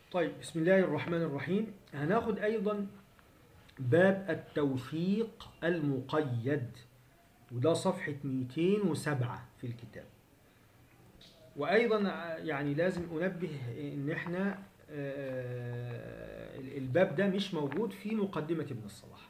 طيب بسم الله الرحمن الرحيم هناخد أيضا باب التوثيق المقيد وده صفحة 207 في الكتاب وأيضا يعني لازم أنبه إن إحنا آه، الباب ده مش موجود في مقدمة ابن الصلاح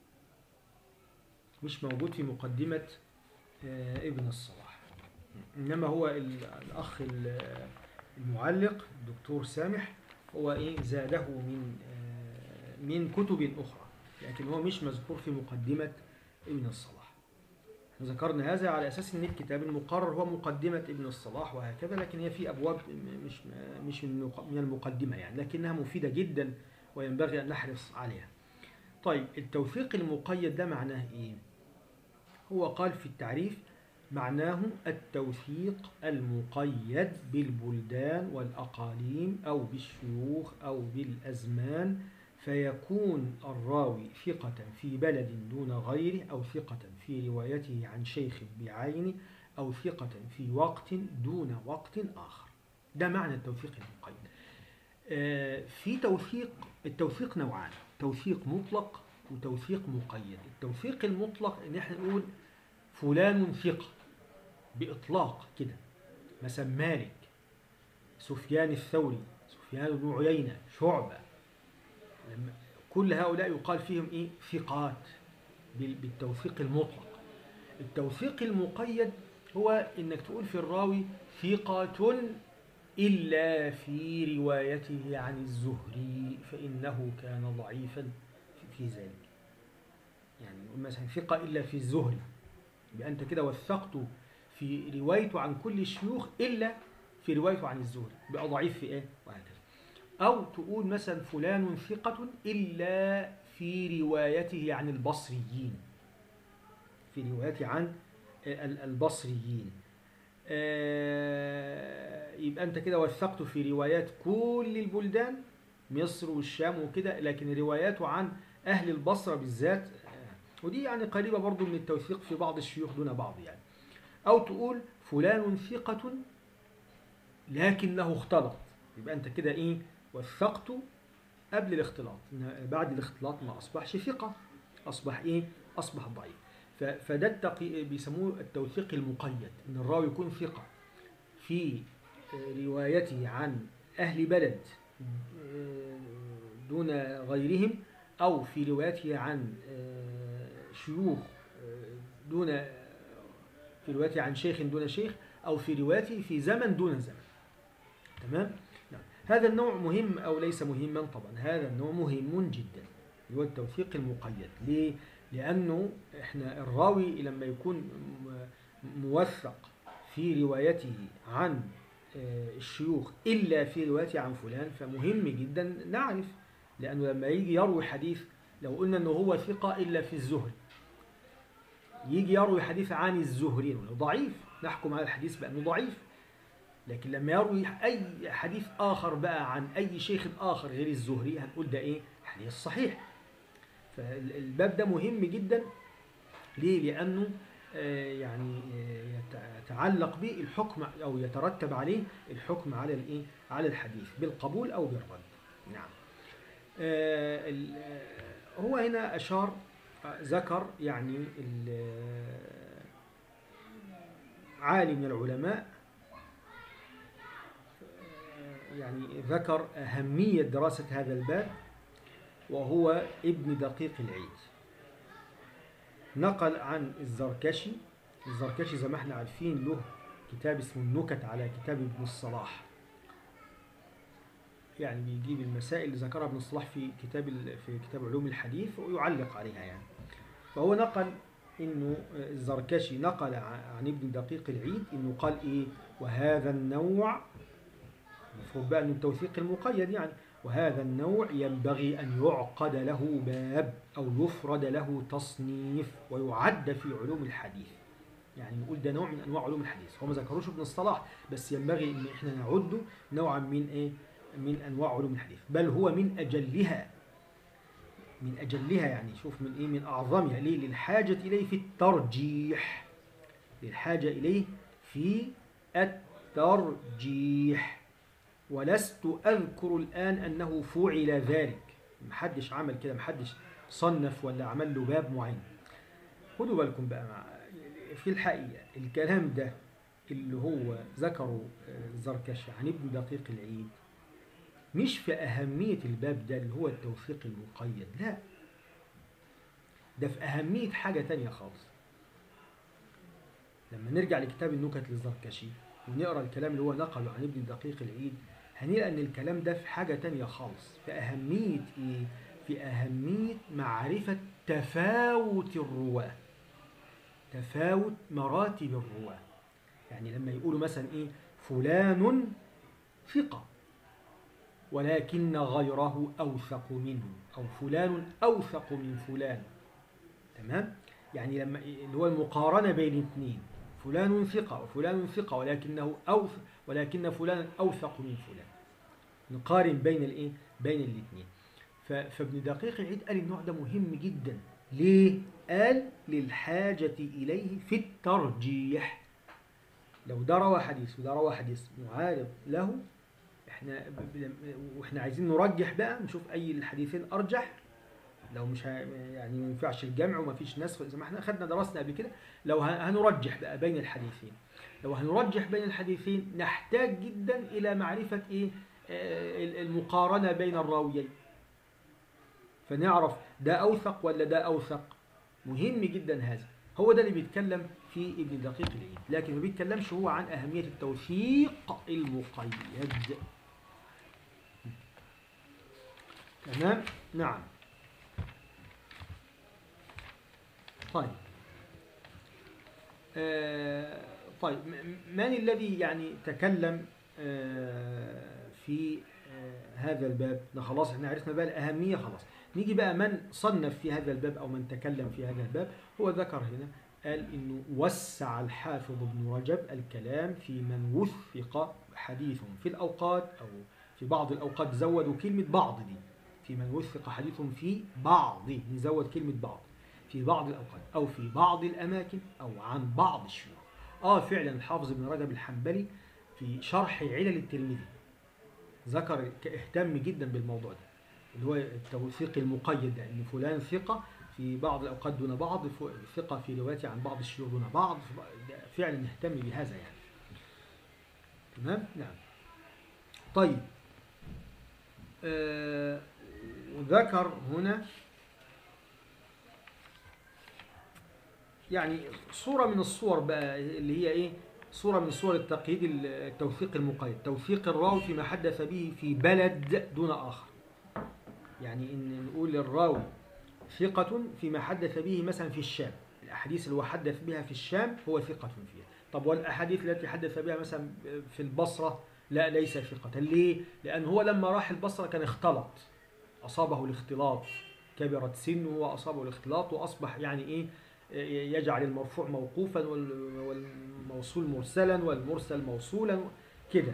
مش موجود في مقدمة آه، ابن الصلاح إنما هو ال- الأخ ال- المعلق الدكتور سامح هو إيه زاده من آه، من كتب أخرى لكن هو مش مذكور في مقدمة ابن الصلاح ذكرنا هذا على أساس أن الكتاب المقرر هو مقدمة ابن الصلاح وهكذا لكن هي في أبواب م- مش مش من المق- من المقدمة يعني لكنها مفيدة جدا وينبغي أن نحرص عليها طيب التوثيق المقيد ده معناه إيه؟ هو قال في التعريف معناه التوثيق المقيد بالبلدان والأقاليم أو بالشيوخ أو بالأزمان فيكون الراوي ثقة في بلد دون غيره أو ثقة في روايته عن شيخ بعينه أو ثقة في وقت دون وقت آخر ده معنى التوثيق المقيد آه، في توثيق التوثيق نوعان توثيق مطلق وتوثيق مقيد التوثيق المطلق ان احنا نقول فلان ثقة بإطلاق كده مثلا مالك سفيان الثوري سفيان بن عيينة شعبة لما كل هؤلاء يقال فيهم ايه ثقات بال- بالتوثيق المطلق التوثيق المقيد هو انك تقول في الراوي ثقة إلا في روايته عن الزهري فإنه كان ضعيفا في- في ذلك يعني نقول مثلا ثقة إلا في الزهري يبقى أنت كده وثقت في روايته عن كل الشيوخ إلا في روايته عن الزهري يبقى ضعيف في إيه وهكذا أو تقول مثلا فلان ثقة إلا في روايته عن البصريين في روايته عن ال- البصريين آه، يبقى أنت كده وثقت في روايات كل البلدان مصر والشام وكده لكن رواياته عن أهل البصرة بالذات آه، ودي يعني قريبة برضو من التوثيق في بعض الشيوخ دون بعض يعني أو تقول فلان ثقة لكنه اختلط يبقى أنت كده إيه وثقت قبل الاختلاط إن بعد الاختلاط ما أصبحش ثقة أصبح إيه أصبح ضعيف ف- فده التقي بيسموه التوثيق المقيد إن الراوي يكون ثقة في آه، روايته عن أهل بلد آه، دون غيرهم أو في روايته عن آه، شيوخ آه، دون في روايته عن شيخ دون شيخ أو في روايته في زمن دون زمن تمام؟ نعم. هذا النوع مهم أو ليس مهما طبعا هذا النوع مهم جدا اللي هو التوثيق المقيد ليه؟ لأنه إحنا الراوي لما يكون م- موثق في روايته عن آه، الشيوخ إلا في روايته عن فلان فمهم جدا نعرف لأنه لما يجي يروي حديث لو قلنا أنه هو ثقة إلا في الزهري يجي يروي حديث عن الزهري ولو ضعيف نحكم على الحديث بأنه ضعيف لكن لما يروي أي حديث آخر بقى عن أي شيخ آخر غير الزهري هنقول ده إيه حديث صحيح فالباب ده مهم جدا ليه لأنه آه، يعني آه، يت- يتعلق به الحكم أو يترتب عليه الحكم على الإيه على الحديث بالقبول أو بالرد نعم آه، ال- آه، هو هنا أشار آه، ذكر يعني ال- آه، عالم من العلماء آه، يعني ذكر أهمية دراسة هذا الباب وهو ابن دقيق العيد نقل عن الزركشي الزركشي زي ما احنا عارفين له كتاب اسمه النكت على كتاب ابن الصلاح يعني بيجيب المسائل اللي ذكرها ابن الصلاح في كتاب ال- في كتاب علوم الحديث ويعلق عليها يعني فهو نقل انه الزركشي نقل ع- عن ابن دقيق العيد انه قال ايه وهذا النوع المفروض بقى انه التوثيق المقيد يعني وهذا النوع ينبغي أن يعقد له باب أو يفرد له تصنيف ويعد في علوم الحديث يعني نقول ده نوع من أنواع علوم الحديث هو ما ذكروش ابن الصلاح بس ينبغي أن احنا نعده نوعا من إيه من أنواع علوم الحديث بل هو من أجلها من أجلها يعني شوف من إيه من أعظمها ليه للحاجة إليه في الترجيح للحاجة إليه في الترجيح ولست أذكر الآن أنه فعل ذلك محدش عمل كده محدش صنف ولا عمل له باب معين خدوا بالكم بقى مع في الحقيقة الكلام ده اللي هو ذكره الزركشي عن ابن دقيق العيد مش في أهمية الباب ده اللي هو التوثيق المقيد لا ده في أهمية حاجة تانية خالص لما نرجع لكتاب النكت للزركشي ونقرا الكلام اللي هو نقله عن ابن دقيق العيد هنلاقي ان الكلام ده في حاجة تانية خالص في أهمية ايه؟ في أهمية معرفة تفاوت الرواة تفاوت مراتب الرواة يعني لما يقولوا مثلا ايه فلان ثقة ولكن غيره أوثق منه أو فلان أوثق من فلان تمام يعني لما اللي هو المقارنة بين اثنين فلان ثقة وفلان ثقة ولكنه أوثق ولكن فلان أوثق من فلان نقارن بين الايه بين الاثنين فابن دقيق العيد قال النوع ده مهم جدا ليه قال للحاجة إليه في الترجيح لو ده روى حديث وده روى حديث معارض له احنا واحنا عايزين نرجح بقى نشوف اي الحديثين ارجح لو مش يعني ما ينفعش الجمع وما فيش نسخ زي ما احنا خدنا درسنا قبل كده لو هنرجح بقى بين الحديثين لو هنرجح بين الحديثين نحتاج جدا الى معرفة ايه المقارنة بين الراويين فنعرف ده اوثق ولا ده اوثق مهم جدا هذا هو ده اللي بيتكلم في ابن دقيق العيد لكن ما بيتكلمش هو عن أهمية التوثيق المقيد تمام نعم طيب آه طيب من الذي يعني تكلم آه في آه هذا الباب ده خلاص احنا عرفنا بقى الأهمية خلاص نيجي بقى من صنف في هذا الباب أو من تكلم في هذا الباب هو ذكر هنا قال إنه وسع الحافظ ابن رجب الكلام في من وثق حديث في الأوقات أو في بعض الأوقات زودوا كلمة بعض دي في من وثق حديث في بعض نزود كلمة بعض في بعض الأوقات أو في بعض الأماكن أو عن بعض الشيوخ آه فعلا الحافظ ابن رجب الحنبلي في شرح علل الترمذي ذكر اهتم جدا بالموضوع ده اللي هو التوثيق المقيد ده ان فلان ثقه في بعض الاوقات دون بعض ثقه في روايته عن بعض الشيوخ دون بعض فعلا نهتم بهذا يعني تمام نعم طيب آه وذكر هنا يعني صورة من الصور بقى اللي هي ايه صورة من صور التقييد التوثيق المقيد توثيق الراوي فيما حدث به في بلد دون آخر يعني إن نقول للراوي ثقة فيما حدث به مثلا في الشام الأحاديث اللي هو حدث بها في الشام هو ثقة فيها طب والأحاديث التي حدث بها مثلا في البصرة لا ليس ثقة ليه؟ لأن هو لما راح البصرة كان اختلط أصابه الاختلاط كبرت سنه وأصابه الاختلاط وأصبح يعني إيه يجعل المرفوع موقوفا والموصول مرسلا والمرسل موصولا كده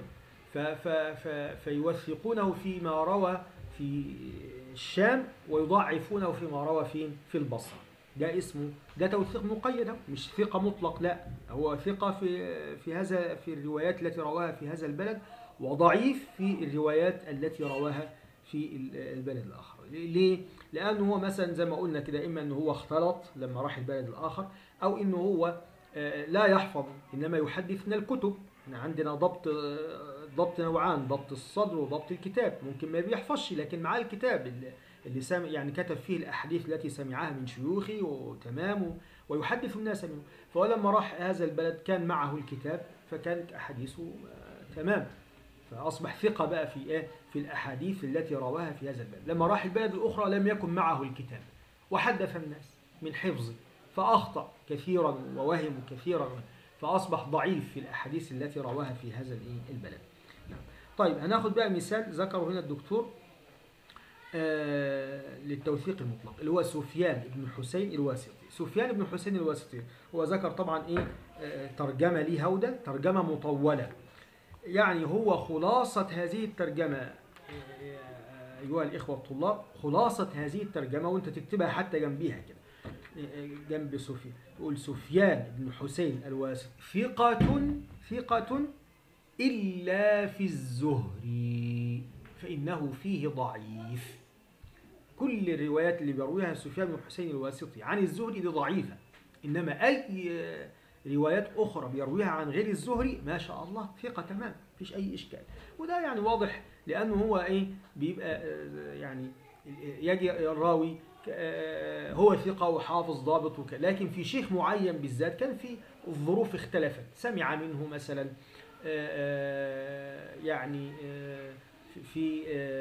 فيوثقونه فيما روى في الشام ويضعفونه فيما روى فين في البصره ده اسمه ده توثيق مقيد مش ثقة مطلق لا هو ثقة في في هذا في الروايات التي رواها في هذا البلد وضعيف في الروايات التي رواها في البلد الآخر ليه؟ لأنه هو مثلا زي ما قلنا كده إما أنه هو اختلط لما راح البلد الآخر أو أنه هو لا يحفظ إنما يحدث من الكتب احنا عندنا ضبط ضبط نوعان ضبط الصدر وضبط الكتاب ممكن ما بيحفظش لكن معاه الكتاب اللي سامع يعني كتب فيه الأحاديث التي سمعها من شيوخه وتمام ويحدث الناس منه فهو لما راح هذا البلد كان معه الكتاب فكانت أحاديثه تمام فأصبح ثقة بقى في إيه؟ في الأحاديث التي رواها في هذا البلد لما راح البلد الأخرى لم يكن معه الكتاب وحدث الناس من حفظه فأخطأ كثيرا ووهم كثيرا فأصبح ضعيف في الأحاديث التي رواها في هذا البلد طيب هناخد بقى مثال ذكره هنا الدكتور آه للتوثيق المطلق اللي هو سفيان بن حسين الواسطي سفيان بن حسين الواسطي هو ذكر طبعا ايه آه ترجمة ليه هودة ترجمة مطولة يعني هو خلاصة هذه الترجمة أيها الإخوة الطلاب خلاصة هذه الترجمة وأنت تكتبها حتى جنبيها كده جنب سفيان يقول سفيان بن حسين الواسطي ثقة ثقة إلا في الزهري فإنه فيه ضعيف كل الروايات اللي بيرويها سفيان بن حسين الواسطي عن الزهري دي ضعيفة إنما أي روايات أخرى بيرويها عن غير الزهري ما شاء الله ثقة تمام مفيش أي إشكال وده يعني واضح لأنه هو إيه بيبقى يعني يجي الراوي هو ثقة وحافظ ضابط وكذا لكن في شيخ معين بالذات كان في الظروف اختلفت سمع منه مثلا يعني في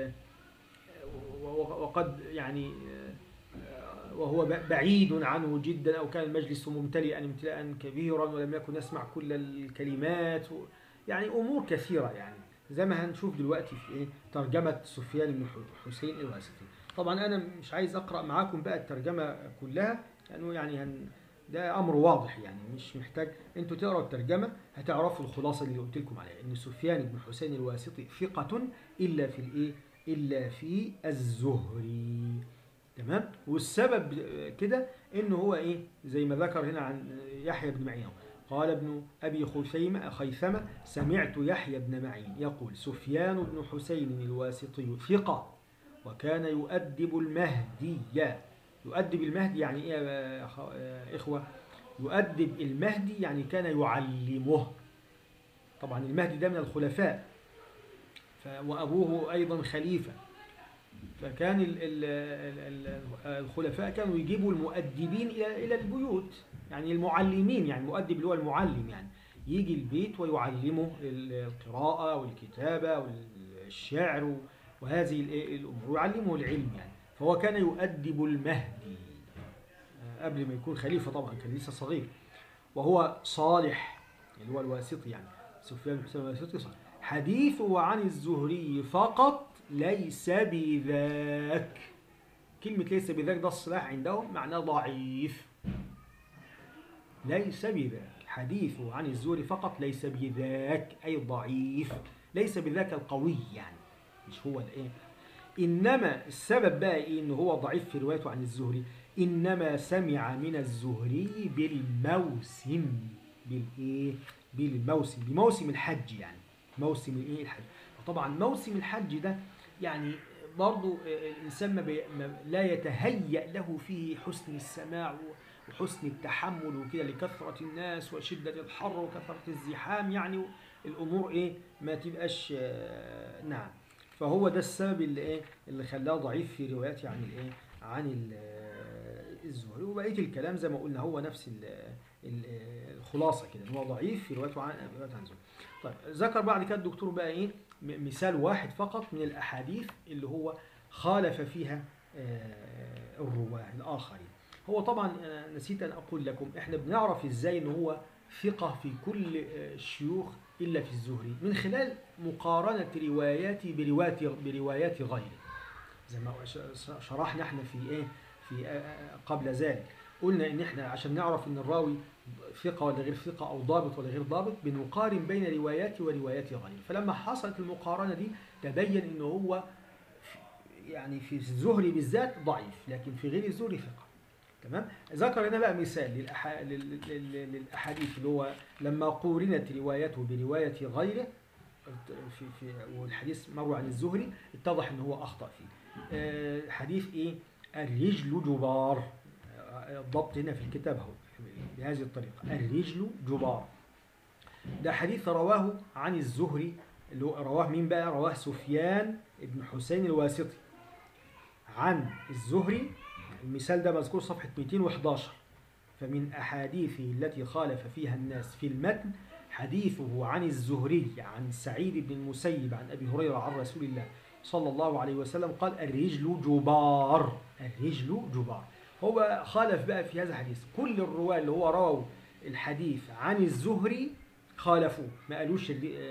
وقد يعني وهو بعيد عنه جدا أو كان المجلس ممتلئا امتلاء كبيرا ولم يكن يسمع كل الكلمات يعني أمور كثيرة يعني زي ما هنشوف دلوقتي في إيه ترجمة سفيان بن حسين الواسطي طبعا أنا مش عايز أقرأ معاكم بقى الترجمة كلها لأنه يعني هن ده أمر واضح يعني مش محتاج أنتوا تقرأوا الترجمة هتعرفوا الخلاصة اللي قلت لكم عليها إن سفيان بن حسين الواسطي ثقة إلا في الإيه إلا في الزهري تمام والسبب كده إنه هو إيه زي ما ذكر هنا عن يحيى بن معين قال ابن أبي خثيمة خيثمة سمعت يحيى بن معين يقول سفيان بن حسين الواسطي ثقة وكان يؤدب المهدي يؤدب المهدي يعني إيه يا إخوة يؤدب المهدي يعني كان يعلمه طبعا المهدي ده من الخلفاء وأبوه أيضا خليفة فكان ال ال ال الخلفاء كانوا يجيبوا المؤدبين إلى إلى البيوت يعني المعلمين يعني المؤدب اللي هو المعلم يعني يجي البيت ويعلمه القراءة والكتابة والشعر وهذه الأمور ويعلمه العلم يعني فهو كان يؤدب المهدي قبل ما يكون خليفة طبعا كان لسه صغير وهو صالح اللي هو الواسطي يعني سفيان بن حسين الواسطي صالح حديثه عن الزهري فقط ليس بذاك كلمة ليس بذاك ده الصلاح عندهم معناه ضعيف ليس بذاك حديثه عن الزهري فقط ليس بذاك أي ضعيف ليس بذاك القوي يعني مش هو الايه إنما السبب بقى إيه إن هو ضعيف في روايته عن الزهري إنما سمع من الزهري بالموسم بالإيه بالموسم بموسم الحج يعني موسم الايه الحج طبعا موسم الحج ده يعني برضو الانسان ما, بي ما لا يتهيأ له فيه حسن السماع وحسن التحمل وكده لكثرة الناس وشدة الحر وكثرة الزحام يعني الامور ايه ما تبقاش نعم فهو ده السبب اللي ايه اللي خلاه ضعيف في رواياته عن الايه عن الزهري وبقيه الكلام زي ما قلنا هو نفس الخلاصه كده هو ضعيف في روايته عن روايته عن الزهري طيب ذكر بعد كده الدكتور بقى ايه مثال واحد فقط من الاحاديث اللي هو خالف فيها الرواه الاخرين هو طبعا نسيت ان اقول لكم احنا بنعرف ازاي ان هو ثقه في كل الشيوخ الا في الزهري من خلال مقارنه رواياتي بروايات بروايات غيره زي ما شرحنا احنا في ايه في قبل ذلك قلنا ان احنا عشان نعرف ان الراوي ثقة ولا غير ثقة أو ضابط ولا غير ضابط بنقارن بين رواياتي وروايات غيره فلما حصلت المقارنة دي تبين ان هو يعني في الزهري بالذات ضعيف لكن في غير الزهري ثقة تمام ذكر هنا بقى مثال للأح... للأحاديث اللي هو لما قورنت روايته برواية غيره في في والحديث مروي عن الزهري اتضح ان هو أخطأ فيه أه حديث ايه الرجل جبار الضبط هنا في الكتاب اهو بهذه الطريقة الرجل جبار ده حديث رواه عن الزهري اللي رواه مين بقى رواه سفيان بن حسين الواسطي عن الزهري المثال ده مذكور صفحة 211 فمن أحاديثه التي خالف فيها الناس في المتن حديثه عن الزهري عن سعيد بن المسيب عن أبي هريرة عن رسول الله صلى الله عليه وسلم قال الرجل جبار الرجل جبار هو خالف بقى في هذا الحديث كل الرواة اللي هو رووا الحديث عن الزهري خالفوه ما قالوش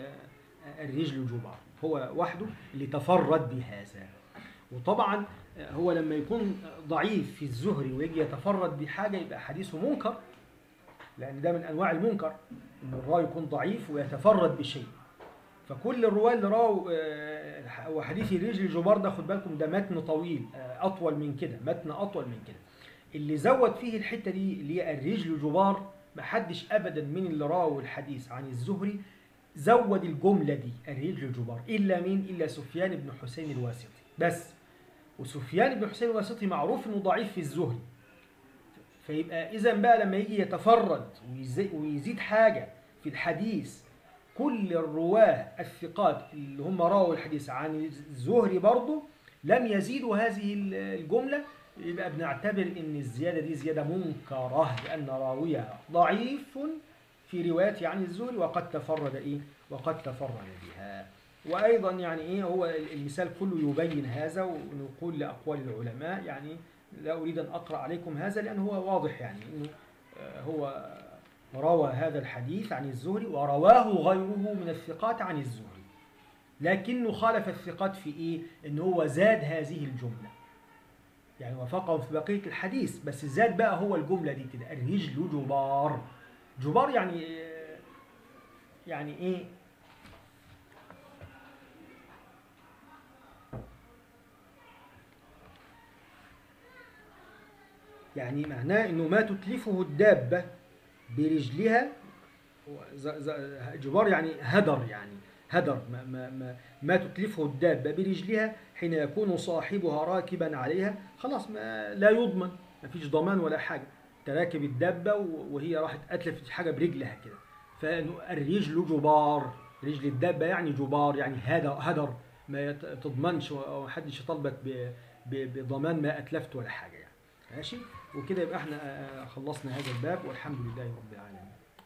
الرجل جبار هو وحده اللي تفرد بهذا وطبعا هو لما يكون ضعيف في الزهري ويجي يتفرد بحاجة يبقى حديثه منكر لأن ده من أنواع المنكر إن الراوي يكون ضعيف ويتفرد بشيء فكل الرواة اللي راوا وحديث الرجل جبار ده خد بالكم ده متن طويل أطول من كده متن أطول من كده اللي زود فيه الحتة دي اللي هي الرجل جبار ما حدش أبدا من اللي راوا الحديث عن الزهري زود الجملة دي الرجل جبار إلا مين إلا سفيان بن حسين الواسطي بس وسفيان بن حسين الواسطي معروف إنه ضعيف في الزهري فيبقى إذا بقى لما يجي يتفرد ويزي- ويزيد حاجة في الحديث كل الرواه الثقات اللي هم رووا الحديث عن الزهري برضه لم يزيدوا هذه الجملة يبقى بنعتبر ان الزيادة دي زيادة منكرة لأن راويها ضعيف في روايته عن الزهري وقد تفرد ايه وقد تفرد بها وأيضا يعني ايه هو المثال كله يبين هذا ونقول لأقوال العلماء يعني لا أريد أن أقرأ عليكم هذا لأن هو واضح يعني إنه آه، هو روى هذا الحديث عن الزهري ورواه غيره من الثقات عن الزهري لكنه خالف الثقات في ايه ان هو زاد هذه الجمله يعني وافقهم في بقيه الحديث بس زاد بقى هو الجمله دي كده الرجل جبار جبار يعني يعني ايه يعني معناه انه ما تتلفه الدابه برجلها ز- ز- جبار يعني هدر يعني هدر ما, ما, ما, ما تتلفه الدابة برجلها حين يكون صاحبها راكبا عليها خلاص ما لا يضمن ما فيش ضمان ولا حاجة تراكب الدابة و- وهي راحت أتلفت حاجة برجلها كده فالرجل جبار رجل الدابة يعني جبار يعني هدر, هدر ما يت- تضمنش ومحدش يطالبك ب- ب- بضمان ما أتلفت ولا حاجة يعني ماشي وكده يبقى احنا آه، خلصنا هذا الباب والحمد لله رب العالمين